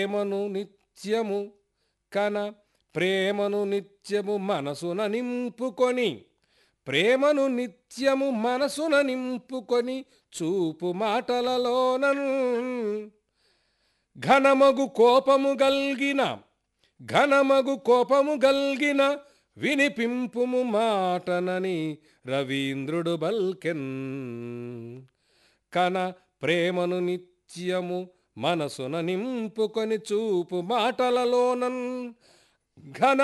ప్రేమను నిత్యము కన ప్రేమను నిత్యము మనసున నింపుకొని ప్రేమను నిత్యము మనసున నింపుకొని చూపు మాటలలోనను ఘనమగు కోపము గల్గిన ఘనమగు కోపము గల్గిన వినిపింపుము మాటనని రవీంద్రుడు బల్కెన్ కన ప్రేమను నిత్యము మనసున నింపుకొని చూపు మాటలలోనన్ ఘన